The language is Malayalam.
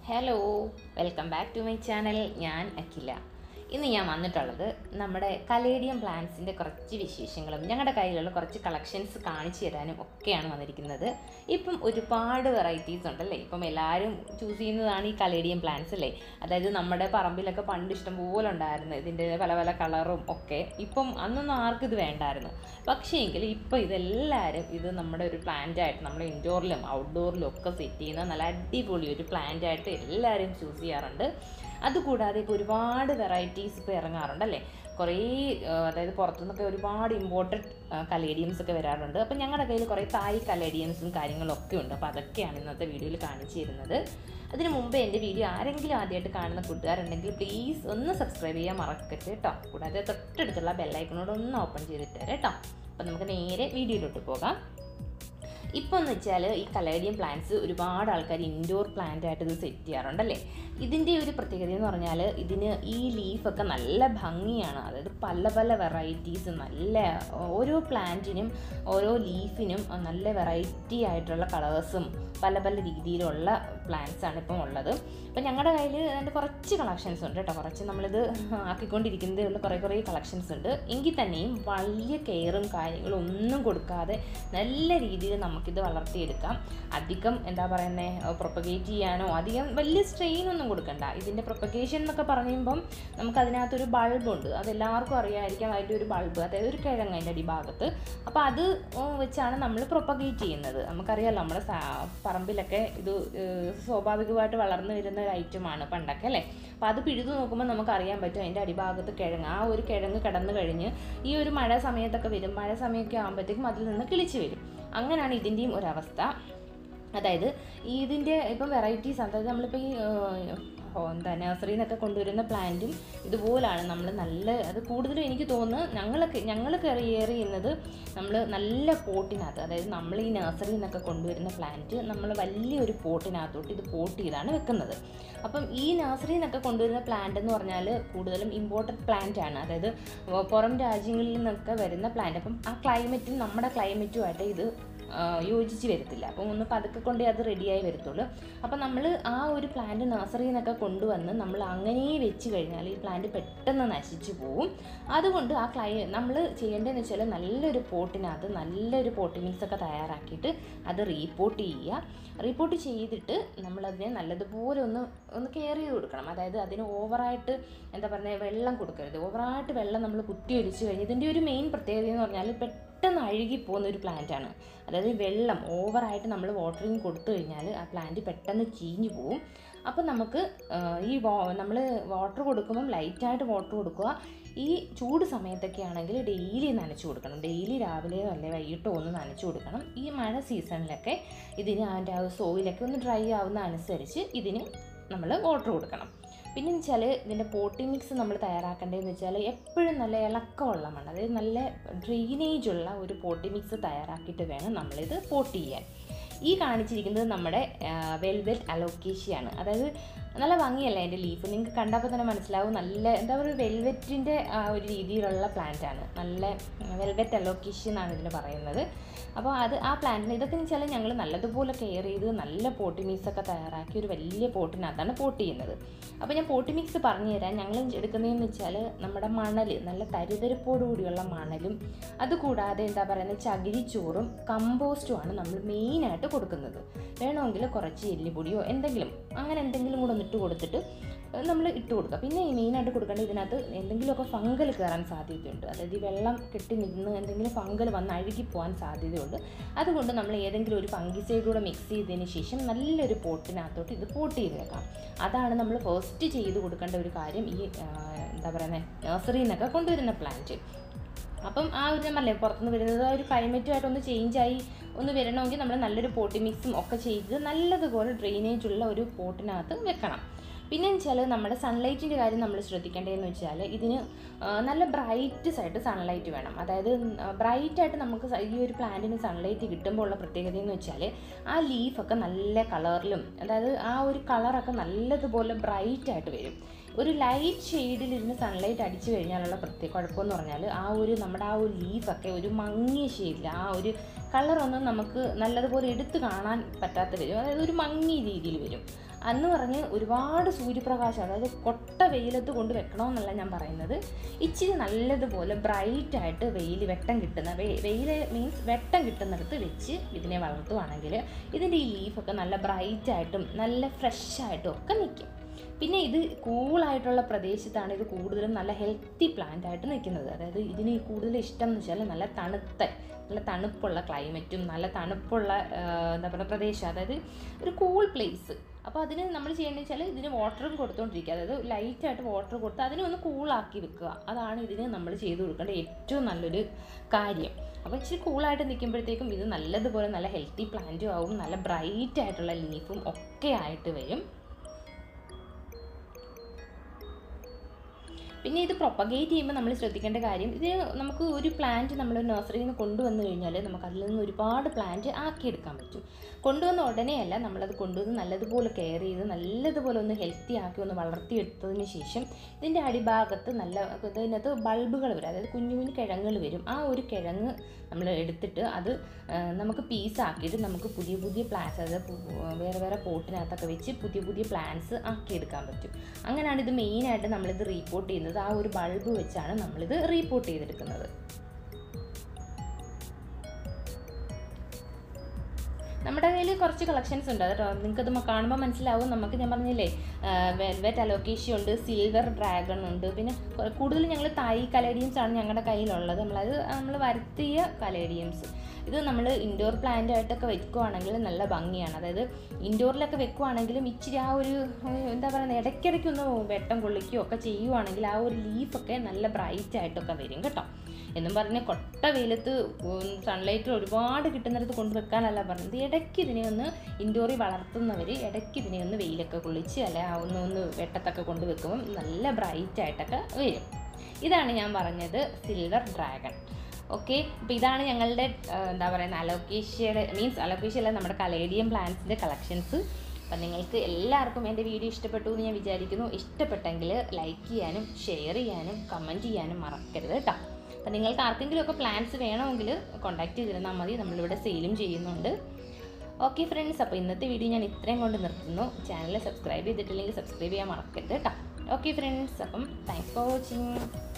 hello welcome back to my channel ഞാൻ അഖില ഇന്ന് ഞാൻ വന്നിട്ടുള്ളത് നമ്മുടെ കലേഡിയം പ്ലാന്റ്സിൻ്റെ കുറച്ച് വിശേഷങ്ങളും ഞങ്ങളുടെ കയ്യിലുള്ള കുറച്ച് കളക്ഷൻസ് കാണിച്ചു തരാനും ഒക്കെയാണ് വന്നിരിക്കുന്നത് ഇപ്പം ഒരുപാട് വെറൈറ്റീസ് ഉണ്ടല്ലേ ഇപ്പം എല്ലാവരും ചൂസ് ചെയ്യുന്നതാണ് ഈ കലേഡിയം പ്ലാന്റ്സ് അല്ലേ അതായത് നമ്മുടെ പറമ്പിലൊക്കെ പണ്ട് ഇഷ്ടംപോലെ ഉണ്ടായിരുന്നു ഇതിൻ്റെ പല പല കളറും ഒക്കെ ഇപ്പം അന്നൊന്നും ആർക്കും ഇത് വേണ്ടായിരുന്നു പക്ഷേ എങ്കിൽ ഇപ്പോൾ ഇതെല്ലാവരും ഇത് നമ്മുടെ ഒരു പ്ലാന്റ് ആയിട്ട് നമ്മുടെ ഇൻഡോറിലും ഔട്ട്ഡോറിലും ഒക്കെ സെറ്റ് ചെയ്യുന്ന നല്ല അടിപൊളി ഒരു പ്ലാന്റ് ആയിട്ട് എല്ലാവരും ചൂസ് ചെയ്യാറുണ്ട് അതുകൂടാതെ ഇപ്പോൾ ഒരുപാട് വെറൈറ്റീസ് ഇപ്പോൾ ഇറങ്ങാറുണ്ട് അല്ലേ കുറേ ആ, അതായത് പുറത്തുനിന്നൊക്കെ ഒരുപാട് ഇമ്പോർട്ടഡ് കലേഡിയംസ് ഒക്കെ വരാറുണ്ട് അപ്പോൾ ഞങ്ങളുടെ കയ്യിൽ കുറേ തായ് കലേഡിയംസും കാര്യങ്ങളും ഒക്കെ ഉണ്ട് അപ്പോൾ അതൊക്കെയാണ് ഇന്നത്തെ വീഡിയോയിൽ കാണിച്ചു തരുന്നത് അതിന് മുമ്പ് എൻ്റെ വീഡിയോ ആരെങ്കിലും ആദ്യമായിട്ട് കാണുന്ന കൂട്ടുകാരുണ്ടെങ്കിൽ പ്ലീസ് ഒന്ന് സബ്സ്ക്രൈബ് ചെയ്യാൻ മറക്കരുത് കേട്ടോ കൂടാതെ തൊട്ടടുത്തുള്ള ബെല്ലൈക്കണോട് ഒന്ന് ഓപ്പൺ ചെയ്തിട്ട് തരാം കേട്ടോ അപ്പോൾ നമുക്ക് നേരെ വീഡിയോയിലോട്ട് പോകാം ഇപ്പോൾ എന്ന് വെച്ചാൽ ഈ കലേഡിയം പ്ലാന്റ്സ് ഒരുപാട് ആൾക്കാർ ഇൻഡോർ പ്ലാന്റ് ആയിട്ട് ഇത് സെറ്റ് ചെയ്യാറുണ്ടല്ലേ ഇതിൻ്റെ ഒരു പ്രത്യേകത എന്ന് പറഞ്ഞാൽ ഇതിന് ഈ ലീഫൊക്കെ നല്ല ഭംഗിയാണ് അതായത് പല പല വെറൈറ്റീസ് നല്ല ഓരോ പ്ലാന്റിനും ഓരോ ലീഫിനും നല്ല വെറൈറ്റി ആയിട്ടുള്ള കളേഴ്സും പല പല രീതിയിലുള്ള പ്ലാന്റ്സ് ആണ് ഇപ്പം ഉള്ളത് അപ്പം ഞങ്ങളുടെ കയ്യിൽ അതിൻ്റെ കുറച്ച് കളക്ഷൻസ് ഉണ്ട് കേട്ടോ കുറച്ച് നമ്മളിത് ആക്കിക്കൊണ്ടിരിക്കുന്നതേ ഉള്ള കുറേ കുറേ കളക്ഷൻസ് ഉണ്ട് എങ്കിൽ തന്നെയും വലിയ കെയറും കാര്യങ്ങളും ഒന്നും കൊടുക്കാതെ നല്ല രീതിയിൽ നമുക്കിത് വളർത്തിയെടുക്കാം അധികം എന്താ പറയുന്നത് പ്രൊപ്പഗേറ്റ് ചെയ്യാനോ അധികം വലിയ സ്ട്രെയിൻ ഒന്നും കൊടുക്കണ്ട ഇതിൻ്റെ പ്രൊപ്പഗേഷൻ എന്നൊക്കെ പറയുമ്പം നമുക്ക് അതിനകത്തൊരു ബൾബുണ്ട് അത് എല്ലാവർക്കും അറിയാമായിരിക്കാം അതിൻ്റെ ഒരു ബൾബ് അതായത് ഒരു കിഴങ്ങ് അതിൻ്റെ അടിഭാഗത്ത് അപ്പോൾ അത് വെച്ചാണ് നമ്മൾ പ്രൊപ്പഗേറ്റ് ചെയ്യുന്നത് നമുക്കറിയാമല്ലോ നമ്മുടെ സാ- പറമ്പിലൊക്കെ ഇത് ഏഹ്, സ്വാഭാവികമായിട്ട് വളർന്നു വരുന്ന ഒരു ഐറ്റമാണ് പണ്ടൊക്കെ അല്ലേ അപ്പോൾ അത് പിഴുതു നോക്കുമ്പോൾ നമുക്കറിയാൻ പറ്റും അതിൻ്റെ അടിഭാഗത്ത് കിഴങ്ങ് ആ ഒരു കിഴങ്ങ് കടന്നു കഴിഞ്ഞ് ഈ ഒരു മഴ സമയത്തൊക്കെ വരും മഴ സമയമൊക്കെ ആകുമ്പോഴത്തേക്കും അതിൽ നിന്ന് കിളിച്ച് വരും അങ്ങനെയാണ് ഇതിൻ്റെയും ഒരവസ്ഥ അതായത് ഇതിൻ്റെ ഇപ്പം വെറൈറ്റീസ് അതായത് നമ്മളിപ്പോൾ ഈ ഏഹ്, ഓ, എന്താ നഴ്സറിയിൽ നിന്നൊക്കെ കൊണ്ടുവരുന്ന പ്ലാന്റും ഇതുപോലാണ് നമ്മൾ നല്ല അത് കൂടുതലും എനിക്ക് തോന്നുന്നു ഞങ്ങളൊക്കെ ഞങ്ങൾ കെയർ ചെയ്യുന്നത് നമ്മൾ നല്ല പോട്ടിനകത്ത് അതായത് നമ്മൾ ഈ നഴ്സറിയിൽ നിന്നൊക്കെ കൊണ്ടുവരുന്ന പ്ലാന്റ് നമ്മൾ വലിയൊരു പോട്ടിനകത്തോട്ട് ഇത് പോട്ട് ചെയ്താണ് വെക്കുന്നത് അപ്പം ഈ നഴ്സറിയിൽ നിന്നൊക്കെ കൊണ്ടുവരുന്ന പ്ലാന്റ് എന്ന് പറഞ്ഞാൽ കൂടുതലും ഇമ്പോർട്ടഡ് പ്ലാന്റ് ആണ് അതായത് പുറം രാജ്യങ്ങളിൽ നിന്നൊക്കെ വരുന്ന പ്ലാന്റ് അപ്പം ആ ക്ലൈമറ്റും നമ്മുടെ ക്ലൈമറ്റുമായിട്ട് ഇത് ആ, യോജിച്ച് വരത്തില്ല അപ്പം ഒന്ന് പതുക്കെ കൊണ്ടേ അത് റെഡിയായി വരത്തുള്ളൂ അപ്പം നമ്മൾ ആ ഒരു പ്ലാന്റ് നഴ്സറിയിൽ നിന്നൊക്കെ കൊണ്ടുവന്ന് നമ്മൾ അങ്ങനെ വെച്ച് കഴിഞ്ഞാൽ ഈ പ്ലാന്റ് പെട്ടെന്ന് നശിച്ചു പോവും അതുകൊണ്ട് ആ ക്ലൈ നമ്മൾ ചെയ്യേണ്ടതെന്ന് വെച്ചാൽ നല്ലൊരു പോട്ടിനകത്ത് നല്ലൊരു പോട്ടി മിക്സ് ഒക്കെ തയ്യാറാക്കിയിട്ട് അത് റീപോർട്ട് ചെയ്യുക റീപോർട്ട് ചെയ്തിട്ട് നമ്മളതിനെ നല്ലതുപോലെ ഒന്ന് ഒന്ന് കെയർ ചെയ്ത് കൊടുക്കണം അതായത് അതിന് ഓവറായിട്ട് എന്താ പറയുക വെള്ളം കൊടുക്കരുത് ഓവറായിട്ട് വെള്ളം നമ്മൾ കുത്തി ഒലിച്ച് കഴിഞ്ഞ് ഇതിൻ്റെ ഒരു മെയിൻ പ്രത്യേകത എന്ന് പറഞ്ഞാൽ പെട്ടെന്ന് അഴുകി പോകുന്ന ഒരു പ്ലാന്റ് ആണ് അതായത് വെള്ളം ഓവറായിട്ട് നമ്മൾ വാട്ടറിങ് കൊടുത്തു കഴിഞ്ഞാൽ ആ പ്ലാന്റ് പെട്ടെന്ന് ചീഞ്ഞു പോവും അപ്പം നമുക്ക് ആ, ഈ നമ്മൾ വാട്ടർ കൊടുക്കുമ്പം ലൈറ്റായിട്ട് വാട്ടർ കൊടുക്കുക ഈ ചൂട് സമയത്തൊക്കെ ആണെങ്കിൽ ഡെയിലി നനച്ചു കൊടുക്കണം ഡെയിലി രാവിലെയോ അല്ലെ വൈകിട്ടോ ഒന്ന് നനച്ചു കൊടുക്കണം ഈ മഴ സീസണിലൊക്കെ ഇതിന് അതിൻ്റെ ആ സോയിലൊക്കെ ഒന്ന് ഡ്രൈ ആവുന്ന അനുസരിച്ച് ഇതിന് നമ്മൾ വാട്ടർ കൊടുക്കണം പിന്നെ വെച്ചാൽ ഇതിൻ്റെ പോട്ടി മിക്സ് നമ്മൾ തയ്യാറാക്കേണ്ടതെന്ന് വെച്ചാൽ എപ്പോഴും നല്ല ഇളക്കമുള്ള മണ്ണ് അതായത് നല്ല ഡ്രെയിനേജ് ഉള്ള ഒരു പോട്ടി മിക്സ് തയ്യാറാക്കിയിട്ട് വേണം നമ്മളിത് പോട്ട് ചെയ്യാൻ ഈ കാണിച്ചിരിക്കുന്നത് നമ്മുടെ വെൽവെറ്റ് അലോക്കേഷ്യയാണ് അതായത് നല്ല ഭംഗിയല്ലേ അതിൻ്റെ ലീഫ് നിങ്ങൾക്ക് കണ്ടപ്പോൾ തന്നെ മനസ്സിലാവും നല്ല എന്താ പറയുക വെൽവെറ്റിൻ്റെ ഒരു രീതിയിലുള്ള പ്ലാന്റ് ആണ് നല്ല വെൽവെറ്റ് അലോക്കേഷ്യ എന്നാണ് ഇതിന് പറയുന്നത് അപ്പോൾ അത് ആ പ്ലാന്റിന് ഇതൊക്കെ എന്ന് വെച്ചാൽ ഞങ്ങൾ നല്ലതുപോലെ കെയർ ചെയ്ത് നല്ല പോട്ടി മിക്സ് ഒക്കെ തയ്യാറാക്കി ഒരു വലിയ പോട്ടിനകത്താണ് പോട്ട് ചെയ്യുന്നത് അപ്പോൾ ഞാൻ പോട്ടി മിക്സ് പറഞ്ഞു തരാം ഞങ്ങൾ എടുക്കുന്നതെന്ന് വെച്ചാൽ നമ്മുടെ മണൽ നല്ല തരിതരിപ്പോടു കൂടിയുള്ള മണലും അതുകൂടാതെ എന്താ പറയുന്നത് ചകിരിച്ചോറും കമ്പോസ്റ്റുമാണ് നമ്മൾ മെയിനായിട്ട് കൊടുക്കുന്നത് വേണമെങ്കിൽ കുറച്ച് എല്ലുപൊടിയോ എന്തെങ്കിലും അങ്ങനെ എന്തെങ്കിലും കൂടെ ഒന്ന് ഇട്ട് കൊടുത്തിട്ട് നമ്മൾ ഇട്ട് കൊടുക്കുക പിന്നെ ഈ മെയിനായിട്ട് കൊടുക്കേണ്ടത് ഇതിനകത്ത് എന്തെങ്കിലുമൊക്കെ ഫംഗൽ കയറാൻ സാധ്യതയുണ്ട് അതായത് ഈ വെള്ളം കെട്ടി നിന്ന് എന്തെങ്കിലും ഫംഗൽ വന്ന് അഴുകി പോകാൻ സാധ്യതയുണ്ട് അതുകൊണ്ട് നമ്മൾ ഏതെങ്കിലും ഒരു ഫംഗിസൈഡ് കൂടെ മിക്സ് ചെയ്തതിന് ശേഷം നല്ലൊരു പോട്ടിനകത്തോട്ട് ഇത് പോട്ട് ചെയ്ത് വെക്കാം അതാണ് നമ്മൾ ഫസ്റ്റ് ചെയ്ത് കൊടുക്കേണ്ട ഒരു കാര്യം ഈ ആ, എന്താ പറയുന്നത് നഴ്സറിയിൽ നിന്നൊക്കെ കൊണ്ടുവരുന്ന പ്ലാന്റ് അപ്പം ആ ഒരു ഞാൻ പറഞ്ഞില്ലേ പുറത്തുനിന്ന് വരുന്നത് ആ ഒരു ക്ലൈമറ്റുമായിട്ട് ഒന്ന് ചേഞ്ച് ആയി ഒന്ന് വരണമെങ്കിൽ നമ്മൾ നല്ലൊരു പോട്ടി മിക്സും ഒക്കെ ചെയ്ത് നല്ലതുപോലെ ഡ്രെയിനേജ് ഉള്ള ഒരു പോട്ടിനകത്ത് വെക്കണം പിന്നെ വെച്ചാൽ നമ്മുടെ സൺലൈറ്റിൻ്റെ കാര്യം നമ്മൾ ശ്രദ്ധിക്കേണ്ടതെന്ന് വെച്ചാൽ ഇതിന് ആ, നല്ല ബ്രൈറ്റ് സൈഡ് സൺലൈറ്റ് വേണം അതായത് ബ്രൈറ്റ് ആയിട്ട് നമുക്ക് സ- ഈ ഒരു പ്ലാന്റിന് സൺലൈറ്റ് കിട്ടുമ്പോൾ ഉള്ള പ്രത്യേകത എന്ന് വെച്ചാൽ ആ ലീഫൊക്കെ നല്ല കളറിലും അതായത് ആ ഒരു കളറൊക്കെ നല്ലതുപോലെ ബ്രൈറ്റ് ആയിട്ട് വരും ഒരു ലൈറ്റ് ഷെയ്ഡിലിരുന്ന് സൺലൈറ്റ് അടിച്ചു കഴിഞ്ഞാലുള്ള പ്രത്യേക കുഴപ്പമെന്ന് പറഞ്ഞാൽ ആ ഒരു നമ്മുടെ ആ ഒരു ലീഫൊക്കെ ഒരു മങ്ങിയ ഷെയ്ഡിൽ ആ ഒരു കളറൊന്നും നമുക്ക് നല്ലതുപോലെ എടുത്ത് കാണാൻ പറ്റാത്ത വരും അതായത് ഒരു മങ്ങിയ രീതിയിൽ വരും അന്ന് പറഞ്ഞ് ഒരുപാട് സൂര്യപ്രകാശം അതായത് കൊട്ട വെയിലത്ത് കൊണ്ട് വെക്കണമെന്നല്ല ഞാൻ പറയുന്നത് ഇച്ചിരി നല്ലതുപോലെ ബ്രൈറ്റ് ആയിട്ട് വെയിൽ വെട്ടം കിട്ടുന്ന വെയിൽ മീൻസ് വെട്ടം കിട്ടുന്നിടത്ത് വെച്ച് ഇതിനെ വളർത്തുവാണെങ്കിൽ ഇതിൻ്റെ ഈ ലീഫൊക്കെ നല്ല ബ്രൈറ്റ് ആയിട്ടും നല്ല ഫ്രഷ് ആയിട്ടും ഒക്കെ നിൽക്കും പിന്നെ ഇത് കൂളായിട്ടുള്ള പ്രദേശത്താണ് ഇത് കൂടുതലും നല്ല ഹെൽത്തി പ്ലാന്റ് ആയിട്ട് നിൽക്കുന്നത് അതായത് ഇതിന് കൂടുതൽ ഇഷ്ടം എന്ന് വെച്ചാൽ നല്ല തണുത്ത നല്ല തണുപ്പുള്ള ക്ലൈമറ്റും നല്ല തണുപ്പുള്ള ആ, എന്താ പറയുക പ്രദേശം അതായത് ഒരു കൂൾ പ്ലേസ് അപ്പോൾ അതിന് നമ്മൾ ചെയ്യേണ്ടത് വെച്ചാൽ ഇതിന് വാട്ടറും കൊടുത്തുകൊണ്ടിരിക്കുക അതായത് ലൈറ്റായിട്ട് വാട്ടർ കൊടുത്ത് അതിനെ ഒന്ന് കൂളാക്കി വെക്കുക അതാണ് ഇതിന് നമ്മൾ ചെയ്തു കൊടുക്കേണ്ട ഏറ്റവും നല്ലൊരു കാര്യം അപ്പോൾ ഇച്ചിരി കൂളായിട്ട് നിൽക്കുമ്പോഴത്തേക്കും ഇത് നല്ലതുപോലെ നല്ല ഹെൽത്തി പ്ലാന്റും ആവും നല്ല ബ്രൈറ്റ് ആയിട്ടുള്ള ലീഫും ഒക്കെ ആയിട്ട് വരും പിന്നെ ഇത് പ്രൊപ്പഗേറ്റ് ചെയ്യുമ്പോൾ നമ്മൾ ശ്രദ്ധിക്കേണ്ട കാര്യം ഇത് നമുക്ക് ഒരു പ്ലാന്റ് നമ്മൾ നഴ്സറിയിൽ നിന്ന് കൊണ്ടുവന്ന് കഴിഞ്ഞാൽ നമുക്ക് അതിൽ നിന്ന് ഒരുപാട് പ്ലാന്റ് ആക്കിയെടുക്കാൻ പറ്റും കൊണ്ടുവന്ന ഉടനെയല്ല നമ്മളത് കൊണ്ടുവന്ന് നല്ലതുപോലെ കെയർ ചെയ്ത് നല്ലതുപോലെ ഒന്ന് ഹെൽത്തി ആക്കി ഒന്ന് വളർത്തിയെടുത്തതിന് ശേഷം ഇതിൻ്റെ അടിഭാഗത്ത് നല്ല ഇതിനകത്ത് ബൾബുകൾ വരും അതായത് കുഞ്ഞു കുഞ്ഞു കിഴങ്ങുകൾ വരും ആ ഒരു കിഴങ്ങ് നമ്മൾ എടുത്തിട്ട് അത് ആ, നമുക്ക് പീസാക്കിയിട്ട് നമുക്ക് പുതിയ പുതിയ പ്ലാന്റ്സ് അതായത് പു- വേറെ വേറെ പോട്ടിനകത്തൊക്കെ വെച്ച് പുതിയ പുതിയ പ്ലാന്റ്സ് ആക്കിയെടുക്കാൻ പറ്റും അങ്ങനെയാണ് ഇത് മെയിനായിട്ട് നമ്മളിത് റീപ്പോർട്ട് ചെയ്യുന്നത് ആ ഒരു ബൾബ് വെച്ചാണ് നമ്മളിത് റീപ്പോർട്ട് ചെയ്തെടുക്കുന്നത് നമ്മുടെ കയ്യിൽ കുറച്ച് കളക്ഷൻസ് ഉണ്ട് കേട്ടോ നിങ്ങൾക്കത് കാണുമ്പോൾ മനസ്സിലാവും നമുക്ക് ഞാൻ പറഞ്ഞില്ലേ വെൽവെറ്റ് അലോക്കേഷ്യ ഉണ്ട് സിൽവർ ഡ്രാഗൺ ഉണ്ട് പിന്നെ കൊ- കൂടുതലും ഞങ്ങൾ തൈ കലേഡിയംസ് ആണ് ഞങ്ങളുടെ കയ്യിലുള്ളത് നമ്മളത് നമ്മൾ വരുത്തിയ കലേഡിയംസ് ഇത് നമ്മൾ ഇൻഡോർ പ്ലാന്റ് ആയിട്ടൊക്കെ വെക്കുവാണെങ്കിൽ നല്ല ഭംഗിയാണ് അതായത് ഇൻഡോറിലൊക്കെ വെക്കുവാണെങ്കിലും ഇച്ചിരി ആ ഒരു ഏഹ്, എന്താ പറയുക ഇടയ്ക്കിടയ്ക്ക് ഒന്ന് വെട്ടം കൊള്ളിക്കുകയോ ഒക്കെ ചെയ്യുവാണെങ്കിൽ ആ ഒരു ലീഫൊക്കെ നല്ല ബ്രൈറ്റ് ആയിട്ടൊക്കെ വരും കേട്ടോ എന്നും പറഞ്ഞ് കൊട്ട വെയിലത്ത് സൺലൈറ്റ് ഒരുപാട് കിട്ടുന്നിടത്ത് കൊണ്ടുവെക്കാനല്ല പറഞ്ഞത് ഇടയ്ക്ക് ഇതിനെ ഒന്ന് ഇൻഡോറിൽ വളർത്തുന്നവർ ഇടയ്ക്ക് ഇതിനെ ഒന്ന് വെയിലൊക്കെ കൊള്ളിച്ച് അല്ല ഒന്ന് ഒന്ന് വെട്ടത്തൊക്കെ കൊണ്ട് വെക്കുമ്പം നല്ല ബ്രൈറ്റ് ആയിട്ടൊക്കെ വരും ഇതാണ് ഞാൻ പറഞ്ഞത് സിൽവർ ഡ്രാഗൺ ഓക്കെ അപ്പോൾ ഇതാണ് ഞങ്ങളുടെ ആ, എന്താ പറയുക അലോക്കേഷ്യയുടെ മീൻസ് അലോക്കേഷ്യ അല്ല നമ്മുടെ കലേഡിയം പ്ലാന്റ്സിൻ്റെ കളക്ഷൻസ് അപ്പം നിങ്ങൾക്ക് എല്ലാവർക്കും എൻ്റെ വീഡിയോ ഇഷ്ടപ്പെട്ടു എന്ന് ഞാൻ വിചാരിക്കുന്നു ഇഷ്ടപ്പെട്ടെങ്കിൽ ലൈക്ക് ചെയ്യാനും ഷെയർ ചെയ്യാനും കമൻറ്റ് ചെയ്യാനും മറക്കരുത് കേട്ടോ അപ്പം നിങ്ങൾക്ക് ആർക്കെങ്കിലും ഒക്കെ പ്ലാൻസ് വേണമെങ്കിൽ കോൺടാക്ട് ചെയ്തിരുന്നാൽ മതി നമ്മളിവിടെ സെയിലും ചെയ്യുന്നുണ്ട് ഓക്കെ ഫ്രണ്ട്സ് അപ്പോൾ ഇന്നത്തെ വീഡിയോ ഞാൻ ഇത്രയും കൊണ്ട് നിർത്തുന്നു ചാനൽ സബ്സ്ക്രൈബ് ചെയ്തിട്ടില്ലെങ്കിൽ സബ്സ്ക്രൈബ് ചെയ്യാൻ മറക്കരുത് കേട്ടോ ഓക്കെ ഫ്രണ്ട്സ് അപ്പം താങ്ക്സ് ഫോർ വാച്ചിങ്